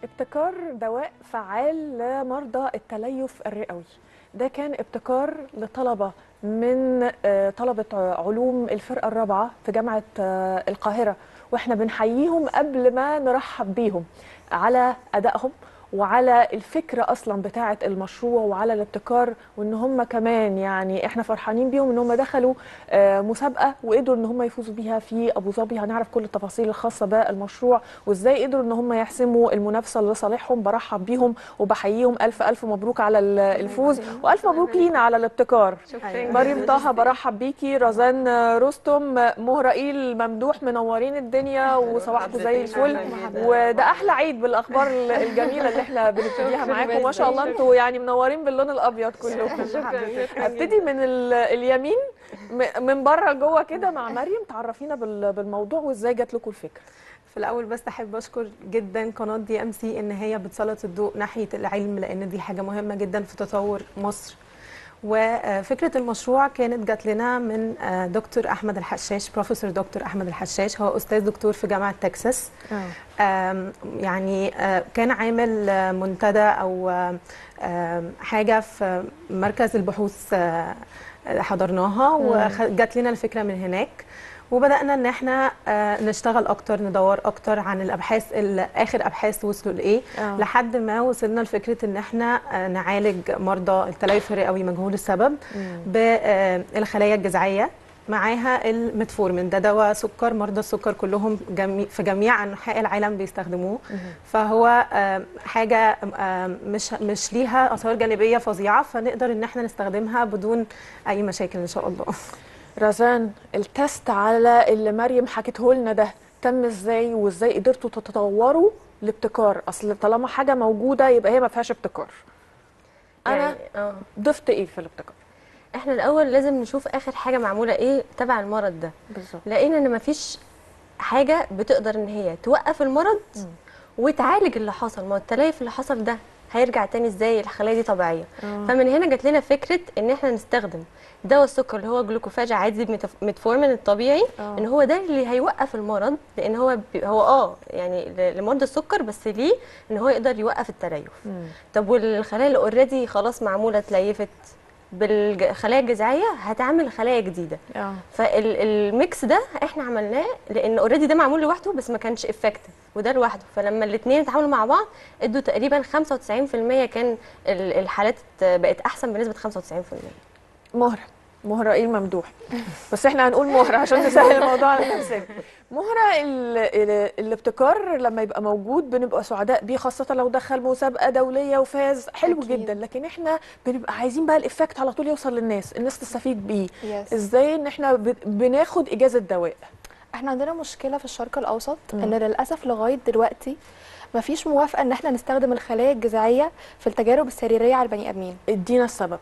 ابتكار دواء فعال لمرضى التليف الرئوي ده كان ابتكار لطلبة من آه، طلبة علوم الفرقة الرابعة في جامعة آه، القاهرة واحنا بنحييهم قبل ما نرحب بيهم على أدائهم وعلى الفكرة أصلا بتاعة المشروع وعلى الابتكار وإن هم كمان يعني إحنا فرحانين بيهم إن هم دخلوا آه، مسابقة وقدروا إن هم يفوزوا بيها في أبو ظبي هنعرف كل التفاصيل الخاصة بالمشروع وإزاي قدروا إن هم يحسموا المنافسة لصالحهم برحب بيهم وبحييهم ألف ألف مبروك على ال- الفوز وألف مبروك لينا على الابتكار مريم طه برحب بيكي رزان رستم مهرائيل ممدوح منورين الدنيا وصباحكم زي الفل وده احلى عيد بالاخبار الجميله اللي احنا بنبتديها معاكم ما شاء الله انتوا يعني منورين باللون الابيض كلكم ابتدي من ال- اليمين م- من بره لجوه كده مع مريم تعرفينا بال- بالموضوع وازاي جات لكم الفكره في الاول بس احب اشكر جدا قناه دي ام سي ان هي بتسلط الضوء ناحيه العلم لان دي حاجه مهمه جدا في تطور مصر وفكره المشروع كانت جات لنا من آه، دكتور احمد الحشاش بروفيسور دكتور احمد الحشاش هو استاذ دكتور في جامعه تكساس آم، يعني آه، كان عامل آه، منتدى او آه، آم، حاجه في مركز البحوث آه، حضرناها وجات لنا الفكره من هناك وبدانا ان احنا آه، نشتغل اكتر ندور اكتر عن الابحاث ال- اخر ابحاث وصلوا لايه آه. لحد ما وصلنا لفكره ان احنا آه، نعالج مرضى التليف الرئوي مجهول السبب بالخلايا الجذعيه معاها الميتفورمين ده دواء سكر مرضى السكر كلهم جميع في جميع انحاء العالم بيستخدموه فهو آم، حاجه آم، مش مش ليها اثار جانبيه فظيعه فنقدر ان احنا نستخدمها بدون اي مشاكل ان شاء الله رزان التست على اللي مريم حكته لنا ده تم ازاي وازاي قدرتوا تتطوروا لابتكار اصل طالما حاجه موجوده يبقى هي ما فيهاش ابتكار انا يعني اه ضفت ايه في الابتكار احنا الاول لازم نشوف اخر حاجه معموله ايه تبع المرض ده بالظبط لقينا ان مفيش حاجه بتقدر ان هي توقف المرض وتعالج اللي حصل ما هو التليف اللي حصل ده هيرجع تاني ازاي الخلايا دي طبيعيه فمن هنا جات لنا فكره ان احنا نستخدم دواء السكر اللي هو جلوكوفاج عادي بميتف- ميتفورمين الطبيعي آه. ان هو ده اللي هيوقف المرض لان هو بي هو اه يعني ل- لمرضى السكر بس ليه ان هو يقدر يوقف التليف طب والخلايا اللي اوريدي خلاص معموله اتليفت بالخلايا الجذعيه هتعمل خلايا جديده اه فالميكس ده احنا عملناه لان اوريدي ده معمول لوحده بس ما كانش افكتيف وده لوحده فلما الاثنين اتعاملوا مع بعض ادوا تقريبا 95% كان ال- الحالات بقت احسن بنسبه 95% مهرة مهرائيل ممدوح بس احنا هنقول مهرة عشان نسهل الموضوع على نفسنا مهرة ال... ال... الابتكار لما يبقى موجود بنبقى سعداء بيه خاصة لو دخل مسابقة دولية وفاز حلو أكيد. جدا لكن احنا بنبقى عايزين بقى الافكت على طول يوصل للناس الناس تستفيد بيه يس ازاي ان احنا ب... بناخد اجازة دواء احنا عندنا مشكله في الشرق الاوسط ان للاسف لغايه دلوقتي مفيش موافقه ان احنا نستخدم الخلايا الجذعيه في التجارب السريريه على البني ادمين ادينا السبب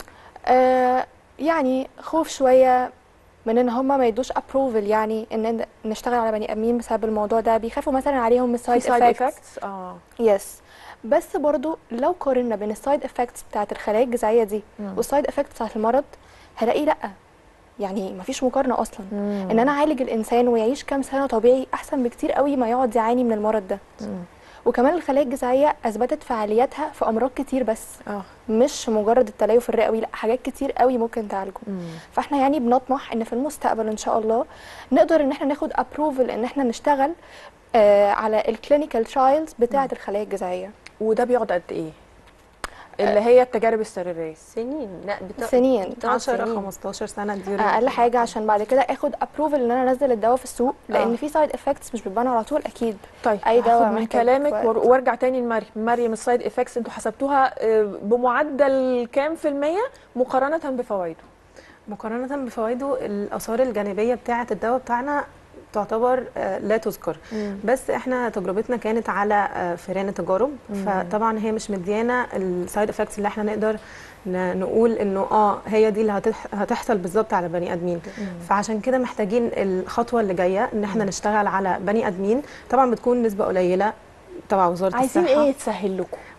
آه يعني خوف شويه من ان هم ما يدوش ابروفل يعني ان نشتغل على بني ادمين بسبب الموضوع ده بيخافوا مثلا عليهم من في السايد سايد افكتس افكتس اه يس بس برضو لو قارنا بين السايد افكتس بتاعت الخلايا الجذعيه دي مم. والسايد افكتس بتاعت المرض هلاقي لا يعني مفيش مقارنه اصلا مم. ان انا اعالج الانسان ويعيش كام سنه طبيعي احسن بكتير قوي ما يقعد يعاني من المرض ده مم. وكمان الخلايا الجذعيه اثبتت فعاليتها في امراض كتير بس اه مش مجرد التليف الرئوي لا حاجات كتير قوي ممكن تعالجه مم. فاحنا يعني بنطمح ان في المستقبل ان شاء الله نقدر ان احنا ناخد ابروفل ان احنا نشتغل آه على الكلينيكال ترايلز بتاعه الخلايا الجذعيه وده بيقعد قد ايه اللي هي التجارب السريرية سنين لا بتق... سنين بتقعد 10 سنين. 15 سنه دي اقل حاجه عشان بعد كده اخد ابروفل ان انا انزل الدواء في السوق لان آه. في سايد افكتس مش بتبان على طول اكيد طيب أي دواء هاخد من محتاج كلامك وقت. وار- وارجع تاني لمريم مريم السايد افكتس انتوا حسبتوها آه، بمعدل كام في المية مقارنة بفوائده مقارنه بفوائده الاثار الجانبيه بتاعه الدواء بتاعنا تعتبر آه، لا تذكر بس احنا تجربتنا كانت على آه، فئران التجارب فطبعا هي مش مديانا السايد افكتس اللي احنا نقدر ن- نقول انه اه هي دي اللي هتح- هتحصل بالظبط على بني ادمين فعشان كده محتاجين الخطوه اللي جايه ان احنا نشتغل على بني ادمين طبعا بتكون نسبه قليله تبع وزاره عايزين الصحه ايه يتسهل لكم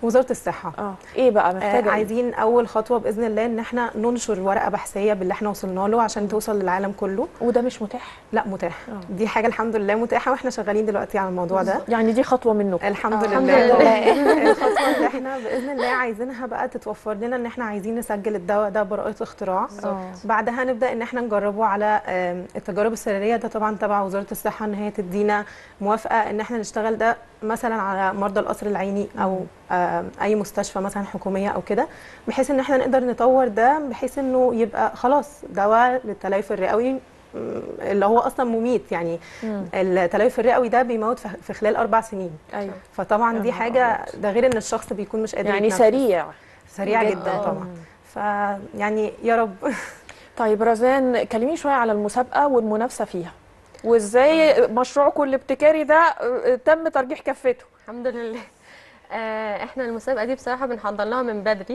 وزاره الصحه اه ايه بقى آه، محتاجه إيه؟ عايزين اول خطوه باذن الله ان احنا ننشر ورقه بحثيه باللي احنا وصلنا له عشان توصل للعالم كله وده مش متاح لا متاح آه. دي حاجه الحمد لله متاحه واحنا شغالين دلوقتي على الموضوع ده يعني دي خطوه منكم الحمد آه، لله الحمد لله. الخطوه اللي احنا باذن الله عايزينها بقى تتوفر لنا ان احنا عايزين نسجل الدواء ده براءه اختراع آه. بعدها نبدا ان احنا نجربه على آم، التجارب السريريه ده طبعا تبع وزاره الصحه ان هي تدينا موافقه ان احنا نشتغل ده مثلا على مرضى القصر العيني او آم، اي مستشفى مثلا حكوميه او كده بحيث ان احنا نقدر نطور ده بحيث انه يبقى خلاص دواء للتليف الرئوي مم، اللي هو اصلا مميت يعني مم. التليف الرئوي ده بيموت في في خلال اربع سنين ايوه فطبعا يا دي نهار حاجه أبيض. ده غير ان الشخص بيكون مش قادر يعني يتنفس. سريع سريع جداً. جدا طبعا فيعني يا رب طيب رزان كلميني شويه على المسابقه والمنافسه فيها وازاي مشروعكم الابتكاري ده آه، تم ترجيح كفته الحمد لله آه، احنا المسابقه دي بصراحه بنحضر لها من بدري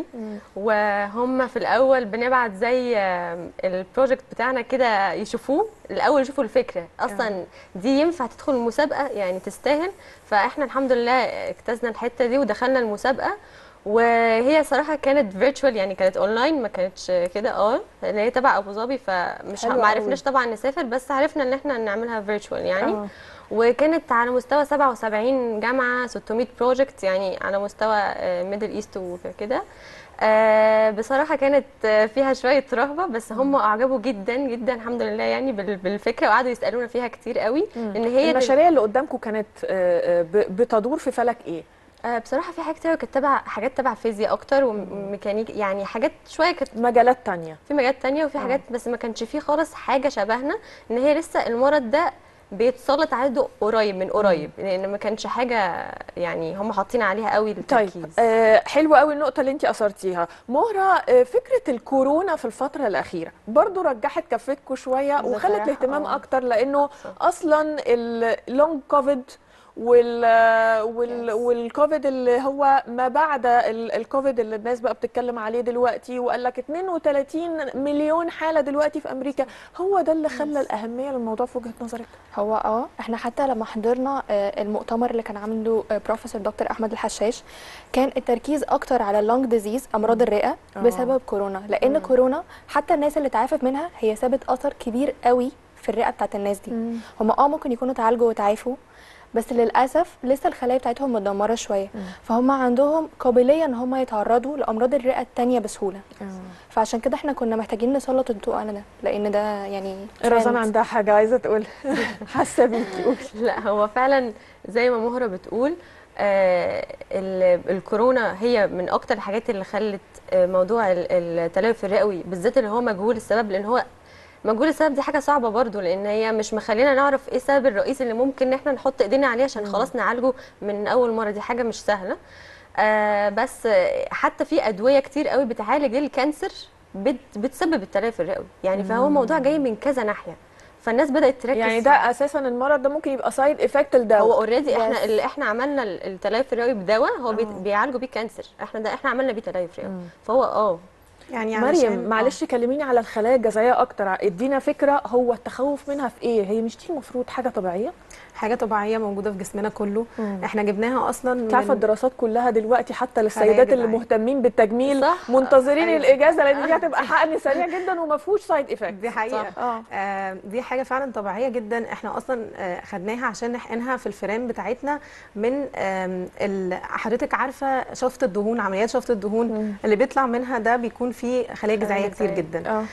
وهم في الاول بنبعت زي آه، البروجكت بتاعنا كده يشوفوه الاول يشوفوا الفكره اصلا دي ينفع تدخل المسابقه يعني تستاهل فاحنا الحمد لله اجتزنا الحته دي ودخلنا المسابقه وهي صراحه كانت فيرتشوال يعني كانت اونلاين ما كانتش كده اه لان هي تبع ابو ظبي فمش حلو ما عرفناش قوي. طبعا نسافر بس عرفنا ان احنا نعملها فيرتشوال يعني آه. وكانت على مستوى 77 جامعة 600 بروجكت يعني على مستوى ميدل ايست وكده آه، بصراحة كانت آه، فيها شوية رهبة بس هم أعجبوا جدا جدا الحمد لله يعني بال- بالفكرة وقعدوا يسألونا فيها كتير قوي إن هي تبقى- المشاريع اللي قدامكم كانت آه، آه، ب- بتدور في فلك ايه آه، بصراحة في حاجات كتير كانت تبع حاجات تبع فيزياء أكتر وميكانيك يعني حاجات شوية كانت مجالات تانية في مجالات تانية وفي حاجات بس ما كانش فيه خالص حاجة شبهنا ان هي لسه المرض ده بيتسلط عليه ضوء قريب من قريب لان ما كانش حاجة يعني هم حاطين عليها قوي طيب التركيز آه حلوة قوي النقطة اللي انت أثرتيها مهرة آه فكرة الكورونا في الفترة الأخيرة برضو رجحت كفتكم شوية وخلت بصراحة الاهتمام آه. أكتر لأنه صح. أصلا اللونج كوفيد وال وال والكوفيد اللي هو ما بعد ال- الكوفيد اللي الناس بقى بتتكلم عليه دلوقتي وقال لك 32 مليون حالة دلوقتي في أمريكا هو ده اللي خلى الأهمية للموضوع في وجهة نظرك هو اه احنا حتى لما حضرنا آه، المؤتمر اللي كان عامله آه، بروفيسور دكتور احمد الحشاش كان التركيز اكتر على اللونج ديزيز امراض الرئه آه. بسبب كورونا لان كورونا حتى الناس اللي تعافت منها هي سابت اثر كبير قوي في الرئه بتاعت الناس دي هم اه ممكن يكونوا تعالجوا وتعافوا بس للاسف لسه الخلايا بتاعتهم متدمره شويه فهم عندهم قابليه ان هم يتعرضوا لامراض الرئه التانية بسهوله فعشان كده احنا كنا محتاجين نسلط الضوء على ده لان ده يعني رزان trend. عندها حاجة عايزة تقول حاسة بيكي قولي لا هو فعلا زي ما مهرة بتقول آه ال- الكورونا هي من اكتر الحاجات اللي خلت آه موضوع ال- التليف الرئوي بالذات اللي هو مجهول السبب لان هو مجهول السبب دي حاجه صعبه برضو لان هي مش مخلينا نعرف ايه السبب الرئيسي اللي ممكن ان احنا نحط ايدينا عليه عشان خلاص نعالجه من اول مره دي حاجه مش سهله آه بس آه، حتى في ادويه كتير قوي بتعالج الكانسر بت بتسبب التليف الرئوي يعني فهو موضوع جاي من كذا ناحيه فالناس بدات تركز يعني في- ده اساسا المرض ده ممكن يبقى سايد افكت لدواء هو اوريدي احنا Yes. اللي احنا عملنا ال- التليف الرئوي بدواء هو بيت- آه. بيعالجوا بيه كانسر احنا ده احنا عملنا بيه تليف رئوي فهو اه يعني مريم علشان- معلش كلميني على الخلايا الجذعيه اكتر ادينا فكره هو التخوف منها في ايه هي مش دي المفروض حاجه طبيعيه حاجه طبيعيه موجوده في جسمنا كله مم. احنا جبناها اصلا انت عارفه من- الدراسات كلها دلوقتي حتى خلايا للسيدات اللي جذعية. مهتمين بالتجميل صح. منتظرين أيوة. الاجازه لان دي هتبقى حقن سريع جدا وما فيهوش سايد افكت دي حقيقه اه آه دي حاجه فعلا طبيعيه جدا احنا اصلا آه خدناها عشان نحقنها في الفئران بتاعتنا من آم، ال- حضرتك عارفه شفط الدهون عمليات شفط الدهون مم. اللي بيطلع منها ده بيكون فيه خلايا جذعيه كتير جذعية. جدا اه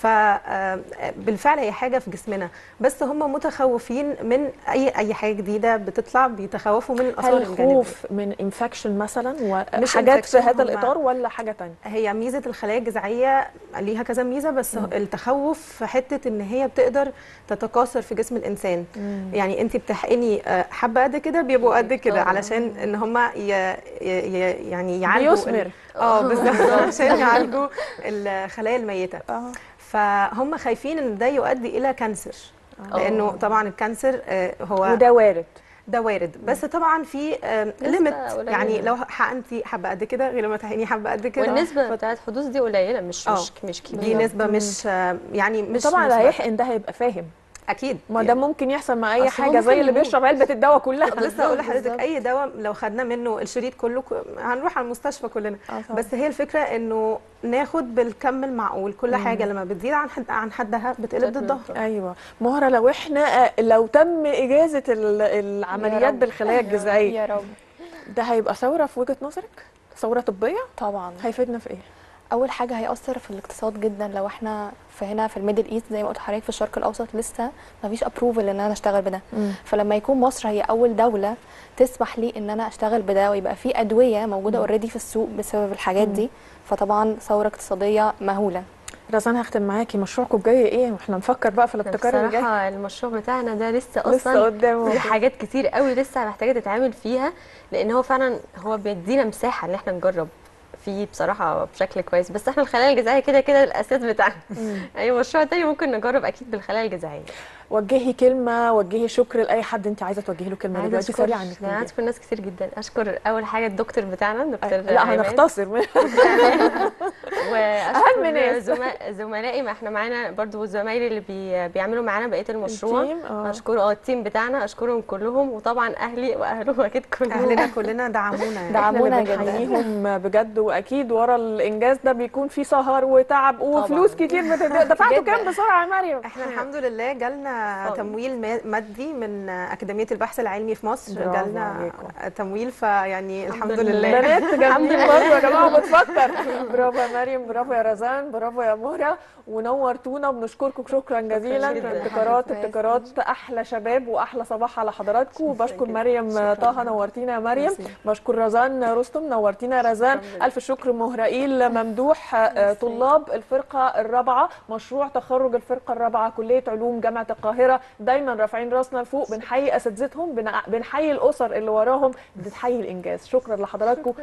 فبالفعل هي حاجه في جسمنا بس هم متخوفين من اي اي حاجه جديده بتطلع بيتخوفوا من الاثار هل الجانبيه خوف من انفكشن مثلا مش وحاجات في infection، هذا هم- الاطار ولا حاجه تانية هي ميزه الخلايا الجذعيه ليها كذا ميزه بس التخوف في حته ان هي بتقدر تتكاثر في جسم الانسان يعني انت بتحقني آه، حبه قد كده بيبقوا قد كده بيكتروا. علشان ان هم ي... ي... ي... يعني يعالجوا ال- بيثمر اه بالظبط عشان يعالجوا الخلايا الميته اه فهم خايفين ان ده يؤدي الى كانسر لانه طبعا الكانسر آه، هو وده وارد ده وارد بس طبعا في نسبة ليميت قليلة. يعني لو حقنتي حبه قد كده غير لما تحقني حبه قد كده والنسبه بتاعت حدوث دي قليله مش آه. مش مش دي كبيره نسبه مش آه، يعني مش طبعا اللي مثبتة. هيحقن ده هيبقى فاهم اكيد ما ده ممكن يحصل مع اي أصل هو حاجه زي ممكن اللي يموت. بيشرب علبه الدواء كلها كنت لسه اقول لحضرتك بالظبط. اي دواء لو خدنا منه الشريط كله ك- هنروح على المستشفى كلنا آه طبعاً. بس هي الفكره انه ناخد بالكم المعقول كل حاجه لما بتزيد عن حد عن حدها بتقلب ضدها ايوه مهره لو احنا لو تم اجازه ال- العمليات رب. بالخلايا الجذعيه يا رب ده هيبقى ثوره في وجهه نظرك ثوره طبيه طبعا هيفيدنا في ايه اول حاجه هيأثر في الاقتصاد جدا لو احنا في هنا في الميدل ايست زي ما قلت لحضرتك في الشرق الاوسط لسه ما فيش ابروفل ان انا اشتغل بده فلما يكون مصر هي اول دوله تسمح لي ان انا اشتغل بده ويبقى في ادويه موجوده اوريدي في السوق بسبب الحاجات دي فطبعا ثوره اقتصاديه مهوله رزان هختم معاكي مشروعكم الجاي ايه واحنا نفكر بقى في الابتكار اللي جاي بصراحه المشروع بتاعنا ده لسه لسه اصلا قدامه في حاجات كتير قوي لسه محتاجه تتعامل فيها لان هو فعلا هو بيدينا مساحه ان احنا نجرب فيه بصراحه بشكل كويس بس احنا الخلايا الجذعيه كده كده الاساس بتاعنا اي مشروع تاني ممكن نجرب اكيد بالخلايا الجذعيه وجهي كلمه وجهي شكر لاي حد انت عايزه توجهي له كلمه عايزه دلوقتي اشكر سريعا انا عايزه اشكر ناس كتير جدا اشكر اول حاجه الدكتور بتاعنا دكتور لا عماد. هنختصر أهم ناس. واشكر زما- زملائي ما احنا معانا برضو زمايلي اللي بي بيعملوا معانا بقيه المشروع التيم، آه. اشكر اه التيم بتاعنا اشكرهم كلهم وطبعا اهلي واهلهم اكيد كلهم اهلنا كلنا دعمونا يعني. دعمونا احنا اللي جدا بنحييهم بجد واكيد ورا الانجاز ده بيكون في سهر وتعب وفلوس طبعاً. كتير بتد- دفعتوا جداً. كام بسرعه يا مريم احنا الحمد لله جالنا اتفضل. تمويل ما- مادي من اكاديميه البحث العلمي في مصر برافو جالنا عليكم. تمويل فيعني الحمد لله. لله بنات جامدين برضه يا جماعه بتفكر برافو يا مريم برافو يا رزان برافو يا مهره ونورتونا وبنشكركم شكرا جزيلا شكراً جداً. ابتكارات كويس. ابتكارات احلى شباب واحلى صباح على حضراتكم وبشكر مريم طه نورتينا يا مريم ميرسي. بشكر رزان رستم نورتينا يا رزان الف شكر مهرائيل ممدوح آه، طلاب الفرقه الرابعه مشروع تخرج الفرقه الرابعه كليه علوم جامعه القاهره دايما رافعين راسنا لفوق بنحيي اساتذتهم بنع- بنحيي الاسر اللي وراهم بنحيي الانجاز شكرا لحضراتكم